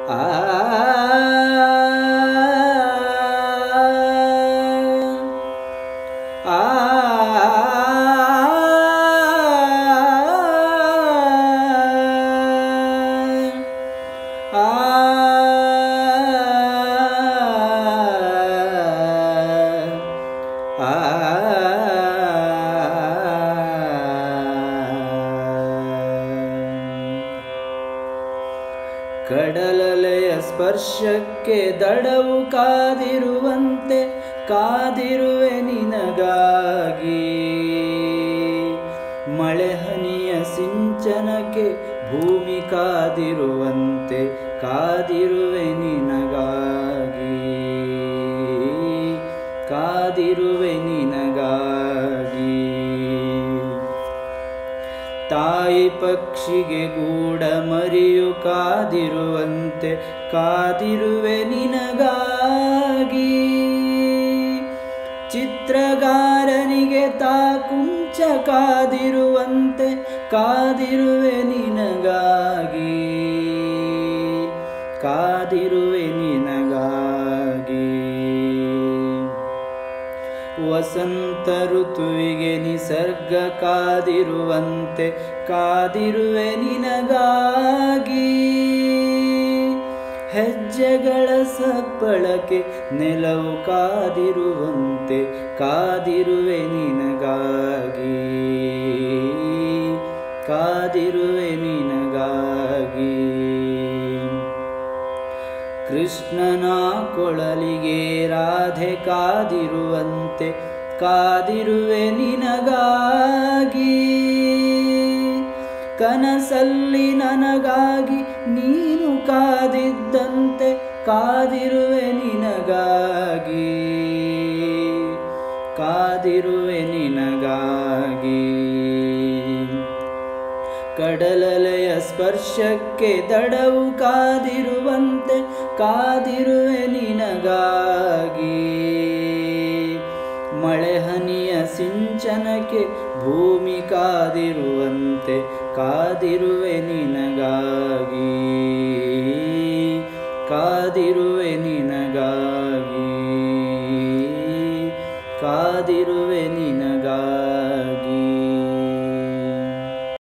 ಆ ಆ ಕಡಲಲೆಯ ಸ್ಪರ್ಶಕ್ಕೆ ದಡವು ಕಾದಿರುವಂತೆ ಕಾದಿರುವೆ ನಿನಗಾಗಿ ಮಳೆ ಹನಿಯ ಸಿಂಚನಕ್ಕೆ ಭೂಮಿ ಕಾದಿರುವಂತೆ ಕಾದಿರುವೆ ನಿನಗಾಗಿ ಕಾದಿರುವೆ ನಿನಗಾಗಿ ತಾಯಿ ಪಕ್ಷಿಗೆ ಗೂಡ ಮರಿಯು ಕಾದಿರುವಂತೆ ಕಾದಿರುವೆ ನಿನಗಾಗಿ ಚಿತ್ರಗಾರನಿಗೆ ತಾ ಕುಂಚ ಕಾದಿರುವಂತೆ ಕಾದಿರುವೆ ನಿನಗಾಗಿ ಕಾದಿರುವೆ ನಿನಗಾಗಿ ವಸಂತ ಋತುವಿಗೆ ನಿಸರ್ಗ ಕಾದಿರುವಂತೆ ಕಾದಿರುವೆ ನಿನಗಾಗಿ ಹೆಜ್ಜೆಗಳ ಸಪ್ಪಳಕ್ಕೆ ನೆಲವು ಕಾದಿರುವಂತೆ ಕಾದಿರುವೆ ನಿನಗಾಗಿ ಕಾದಿರುವೆ ನಿನಗಾಗಿ ಕೃಷ್ಣನ ಕೊಳಲಿಗೆ ರಾಧೆ ಕಾದಿರುವಂತೆ ಕಾದಿರುವೆ ನಿನಗಾಗಿ ಕನಸಲ್ಲಿ ನನಗಾಗಿ ನೀನು ಕಾದಿದ್ದಂತೆ ಕಾದಿರುವೆ ನಿನಗಾಗಿ ಕಾದಿರುವೆ ನಿನಗಾಗಿ ಕಡಲಲೆಯ ಸ್ಪರ್ಶಕ್ಕೆ ದಡವು ಕಾದಿರುವಂತೆ ಕಾದಿರುವೆ ನಿನಗಾಗಿ ಮಳೆ ಹನಿಯ ಸಿಂಚನಕ್ಕೆ ಭೂಮಿ ಕಾದಿರುವಂತೆ ಕಾದಿರುವೆ ನಿನಗಾಗಿ ಕಾದಿರುವೆ ನಿನಗಾಗಿ